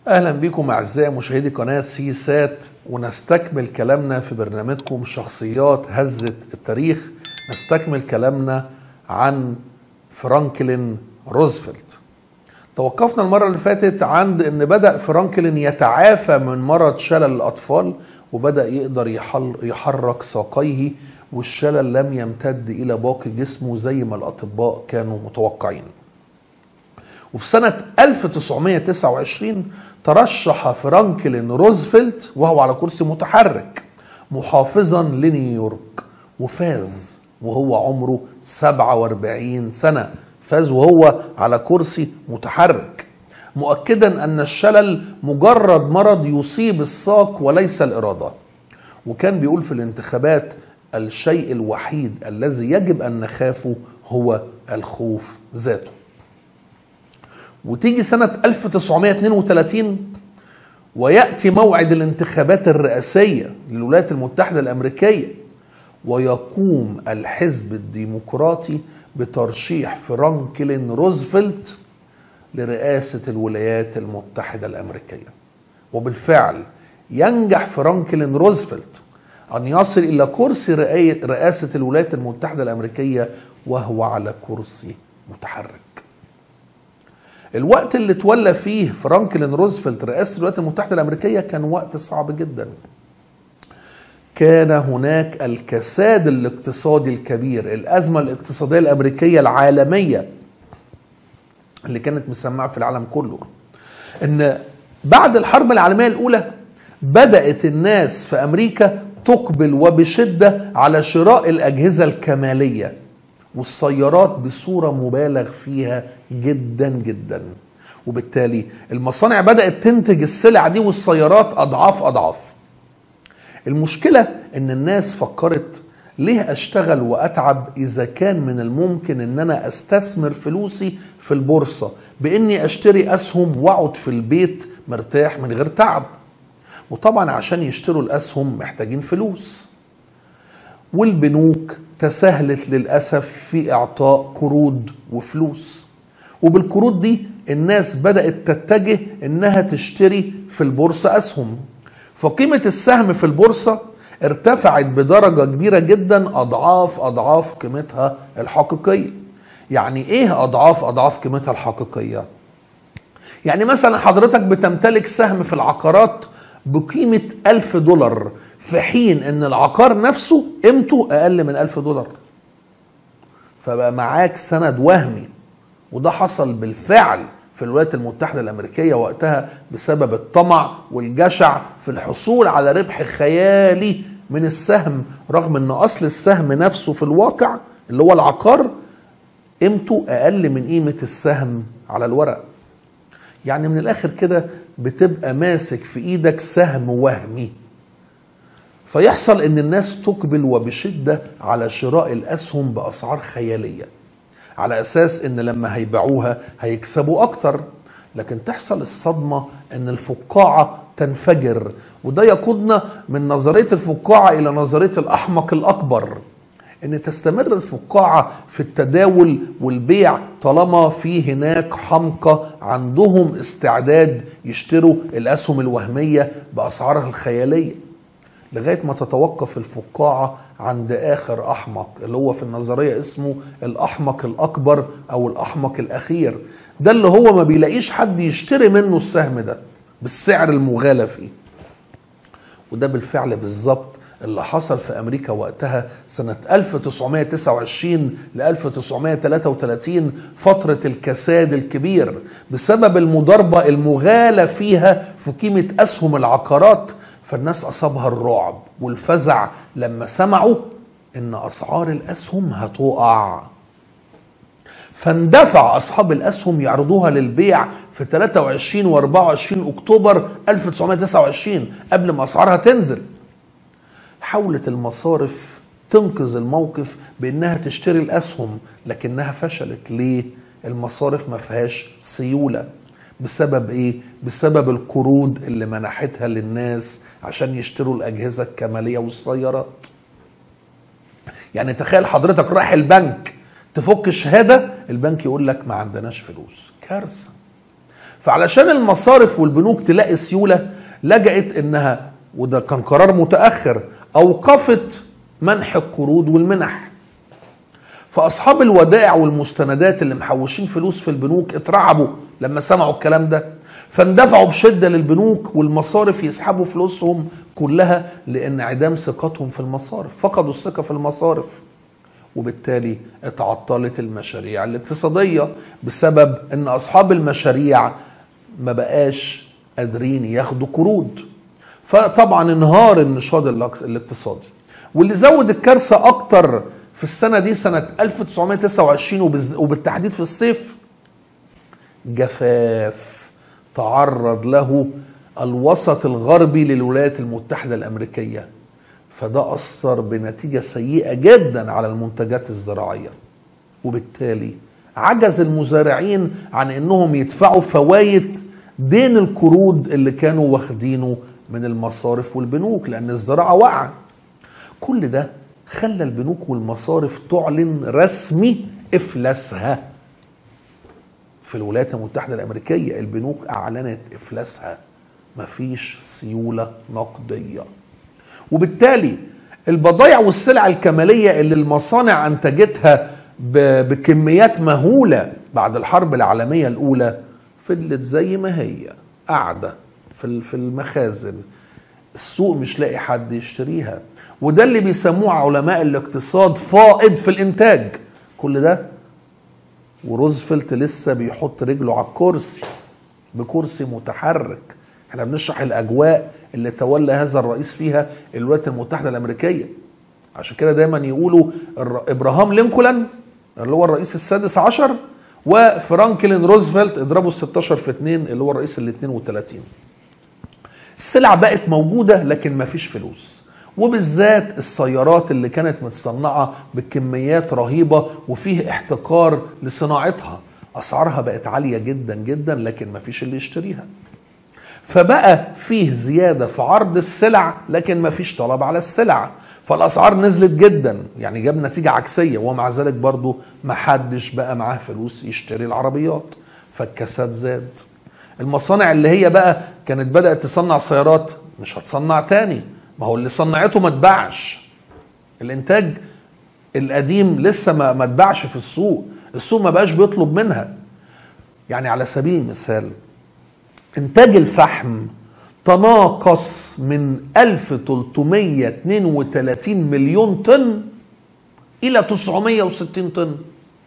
اهلا بكم اعزائي مشاهدي قناه سي سات ونستكمل كلامنا في برنامجكم شخصيات هزت التاريخ نستكمل كلامنا عن فرانكلين روزفلت توقفنا المرة اللي فاتت عند ان بدأ فرانكلين يتعافى من مرض شلل الاطفال وبدأ يقدر يحل يحرك ساقيه والشلل لم يمتد الى باقي جسمه زي ما الاطباء كانوا متوقعين وفي سنة 1929 ترشح فرانكلين روزفلت وهو على كرسي متحرك محافظا لنيويورك وفاز وهو عمره 47 سنة فاز وهو على كرسي متحرك مؤكدا أن الشلل مجرد مرض يصيب الساق وليس الإرادة وكان بيقول في الانتخابات الشيء الوحيد الذي يجب أن نخافه هو الخوف ذاته وتيجي سنة 1932 ويأتي موعد الانتخابات الرئاسية للولايات المتحدة الأمريكية ويقوم الحزب الديمقراطي بترشيح فرانكلين روزفلت لرئاسة الولايات المتحدة الأمريكية وبالفعل ينجح فرانكلين روزفلت أن يصل إلى كرسي رئاسة الولايات المتحدة الأمريكية وهو على كرسي متحرك الوقت اللي تولى فيه فرانكلين روزفلت رئاسة الولايات المتحدة الأمريكية كان وقت صعب جدا كان هناك الكساد الاقتصادي الكبير الأزمة الاقتصادية الأمريكية العالمية اللي كانت مسمعة في العالم كله إن بعد الحرب العالمية الأولى بدأت الناس في أمريكا تقبل وبشدة على شراء الأجهزة الكمالية والسيارات بصورة مبالغ فيها جدا جدا وبالتالي المصانع بدأت تنتج السلع دي والسيارات أضعاف أضعاف المشكلة إن الناس فكرت ليه أشتغل وأتعب إذا كان من الممكن إن أنا أستثمر فلوسي في البورصة بإني أشتري أسهم وأقعد في البيت مرتاح من غير تعب وطبعا عشان يشتروا الأسهم محتاجين فلوس والبنوك تساهلت للأسف في إعطاء قروض وفلوس وبالقروض دي الناس بدأت تتجه إنها تشتري في البورصة أسهم فقيمة السهم في البورصة ارتفعت بدرجة كبيرة جدا أضعاف أضعاف قيمتها الحقيقية يعني إيه أضعاف أضعاف قيمتها الحقيقية؟ يعني مثلا حضرتك بتمتلك سهم في العقارات بقيمة ألف دولار في حين أن العقار نفسه قيمته أقل من ألف دولار فبقى معاك سند وهمي وده حصل بالفعل في الولايات المتحدة الأمريكية وقتها بسبب الطمع والجشع في الحصول على ربح خيالي من السهم رغم أن أصل السهم نفسه في الواقع اللي هو العقار قيمته أقل من قيمة السهم على الورق يعني من الآخر كده بتبقى ماسك في إيدك سهم وهمي فيحصل ان الناس تقبل وبشده على شراء الاسهم باسعار خياليه على اساس ان لما هيبيعوها هيكسبوا اكتر لكن تحصل الصدمه ان الفقاعه تنفجر وده يقودنا من نظريه الفقاعه الى نظريه الاحمق الاكبر ان تستمر الفقاعه في التداول والبيع طالما في هناك حمقى عندهم استعداد يشتروا الاسهم الوهميه باسعارها الخياليه لغايه ما تتوقف الفقاعه عند اخر احمق اللي هو في النظريه اسمه الاحمق الاكبر او الاحمق الاخير ده اللي هو ما بيلاقيش حد يشتري منه السهم ده بالسعر المغالى فيه وده بالفعل بالظبط اللي حصل في امريكا وقتها سنه 1929 ل 1933 فتره الكساد الكبير بسبب المضاربه المغالى فيها في قيمه اسهم العقارات فالناس اصابها الرعب والفزع لما سمعوا ان اسعار الاسهم هتقع فاندفع اصحاب الاسهم يعرضوها للبيع في 23 و 24 اكتوبر 1929 قبل ما اسعارها تنزل حاولت المصارف تنقذ الموقف بانها تشتري الاسهم لكنها فشلت ليه المصارف ما فيهاش سيوله بسبب ايه بسبب القروض اللي منحتها للناس عشان يشتروا الاجهزه الكماليه والسيارات يعني تخيل حضرتك رايح البنك تفك شهاده البنك يقول لك ما عندناش فلوس كارثه فعلشان المصارف والبنوك تلاقي سيولة لجأت انها وده كان قرار متأخر اوقفت منح القروض والمنح فاصحاب الودائع والمستندات اللي محوشين فلوس في البنوك اترعبوا لما سمعوا الكلام ده فاندفعوا بشده للبنوك والمصارف يسحبوا فلوسهم كلها لانعدام ثقتهم في المصارف فقدوا الثقه في المصارف وبالتالي اتعطلت المشاريع الاقتصاديه بسبب ان اصحاب المشاريع ما بقاش قادرين ياخدوا قروض فطبعا انهار النشاط الاقتصادي واللي زود الكارثه اكتر في السنه دي سنه 1929 وبالتحديد في الصيف جفاف تعرض له الوسط الغربي للولايات المتحده الامريكيه فده اثر بنتيجه سيئه جدا على المنتجات الزراعيه وبالتالي عجز المزارعين عن انهم يدفعوا فوائد دين القروض اللي كانوا واخدينه من المصارف والبنوك لان الزراعه واقعه كل ده خلى البنوك والمصارف تعلن رسمي افلاسها في الولايات المتحده الامريكيه البنوك اعلنت افلاسها مفيش سيوله نقديه وبالتالي البضائع والسلع الكماليه اللي المصانع انتجتها بكميات مهوله بعد الحرب العالميه الاولى فضلت زي ما هي قاعده في المخازن السوق مش لاقي حد يشتريها وده اللي بيسموه علماء الاقتصاد فائض في الانتاج كل ده وروزفلت لسه بيحط رجله على الكرسي بكرسي متحرك احنا بنشرح الاجواء اللي تولى هذا الرئيس فيها الولايات المتحده الامريكيه عشان كده دايما يقولوا ابراهام لينكولن اللي هو الرئيس السادس عشر وفرانكلين روزفلت اضربوا ال 16 في 2 اللي هو الرئيس ال 32 السلع بقت موجوده لكن ما فيش فلوس وبالذات السيارات اللي كانت متصنعه بكميات رهيبه وفيه احتكار لصناعتها اسعارها بقت عاليه جدا جدا لكن ما فيش اللي يشتريها فبقى فيه زياده في عرض السلع لكن ما فيش طلب على السلع فالاسعار نزلت جدا يعني جاب نتيجه عكسيه ومع ذلك برضه ما حدش بقى معاه فلوس يشتري العربيات فالكساد زاد المصانع اللي هي بقى كانت بدات تصنع سيارات مش هتصنع تاني ما هو اللي صنعته ما اتباعش الانتاج القديم لسه ما ما اتباعش في السوق السوق ما بقاش بيطلب منها يعني على سبيل المثال انتاج الفحم تناقص من 1332 مليون طن الى 960 طن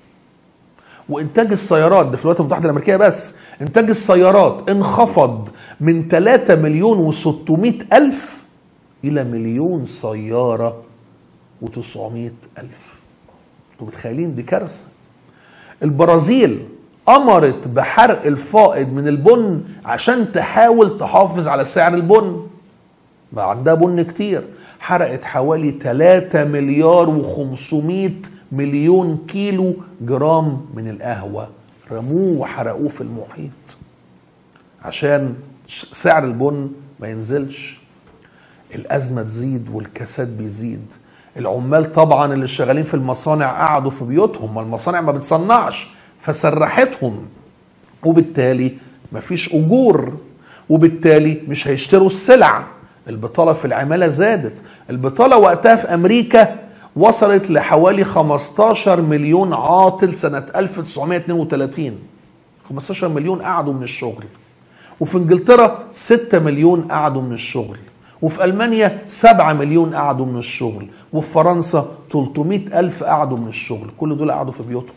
وانتاج السيارات ده في الولايات المتحده الامريكيه بس انتاج السيارات انخفض من 3 مليون و600 الف الى مليون سياره و900 الف انتوا متخيلين دي كارثه البرازيل امرت بحرق الفائض من البن عشان تحاول تحافظ على سعر البن بقى عندها بن كتير حرقت حوالي 3 مليار و500 مليون كيلو جرام من القهوة رموه وحرقوه في المحيط عشان سعر البن ما ينزلش الأزمة تزيد والكساد بيزيد العمال طبعا اللي شغالين في المصانع قعدوا في بيوتهم ما المصانع ما بتصنعش فسرحتهم وبالتالي مفيش أجور وبالتالي مش هيشتروا السلع البطالة في العمالة زادت البطالة وقتها في أمريكا وصلت لحوالي 15 مليون عاطل سنة 1932 15 مليون قعدوا من الشغل وفي انجلترا 6 مليون قعدوا من الشغل وفي ألمانيا 7 مليون قعدوا من الشغل وفي فرنسا 300 ألف قعدوا من الشغل كل دول قعدوا في بيوتهم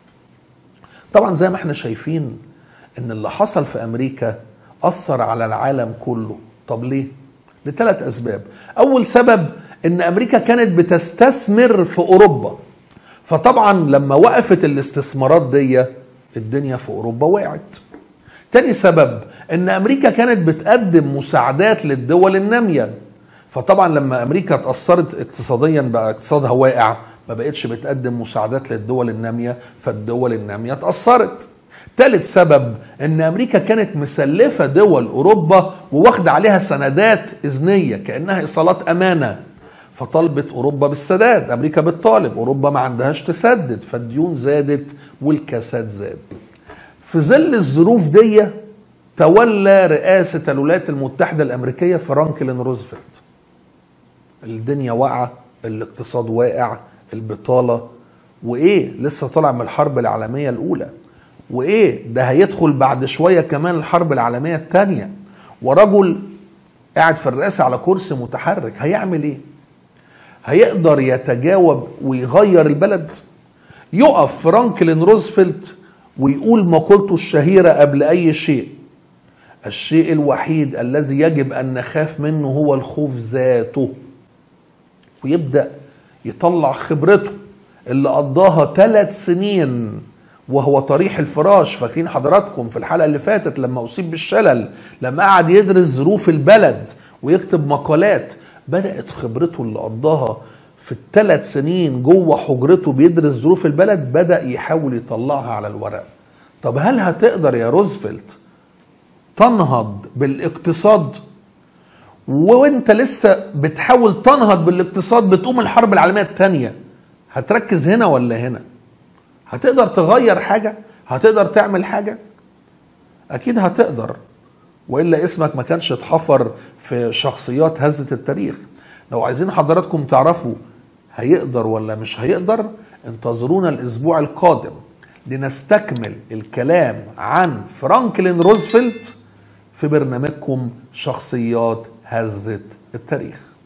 طبعا زي ما احنا شايفين ان اللي حصل في أمريكا أثر على العالم كله طب ليه؟ لثلاث أسباب أول سبب ان امريكا كانت بتستثمر في اوروبا فطبعا لما وقفت الاستثمارات دي الدنيا في اوروبا وقعت تاني سبب ان امريكا كانت بتقدم مساعدات للدول الناميه فطبعا لما امريكا اتاثرت اقتصاديا بقى اقتصادها واقع ما بقتش بتقدم مساعدات للدول الناميه فالدول الناميه اتاثرت ثالث سبب ان امريكا كانت مسلفه دول اوروبا وواخده عليها سندات اذنيه كانها ايصالات امانه فطلبت اوروبا بالسداد امريكا بتطالب اوروبا ما عندهاش تسدد فالديون زادت والكساد زاد في ظل الظروف دي تولى رئاسة الولايات المتحدة الأمريكية فرانكلين روزفلت الدنيا واقعة الاقتصاد واقع البطالة وإيه لسه طالع من الحرب العالمية الأولى وإيه ده هيدخل بعد شوية كمان الحرب العالمية الثانية ورجل قاعد في الرئاسة على كرسي متحرك هيعمل إيه هيقدر يتجاوب ويغير البلد يقف فرانكلين روزفلت ويقول مقولته الشهيرة قبل أي شيء الشيء الوحيد الذي يجب أن نخاف منه هو الخوف ذاته ويبدأ يطلع خبرته اللي قضاها ثلاث سنين وهو طريح الفراش فاكرين حضراتكم في الحلقة اللي فاتت لما أصيب بالشلل لما قعد يدرس ظروف البلد ويكتب مقالات بدأت خبرته اللي قضاها في الثلاث سنين جوه حجرته بيدرس ظروف البلد بدأ يحاول يطلعها على الورق طب هل هتقدر يا روزفلت تنهض بالاقتصاد وانت لسه بتحاول تنهض بالاقتصاد بتقوم الحرب العالمية الثانية هتركز هنا ولا هنا هتقدر تغير حاجة هتقدر تعمل حاجة اكيد هتقدر والا اسمك ما كانش اتحفر في شخصيات هزة التاريخ لو عايزين حضراتكم تعرفوا هيقدر ولا مش هيقدر انتظرونا الاسبوع القادم لنستكمل الكلام عن فرانكلين روزفلت في برنامجكم شخصيات هزة التاريخ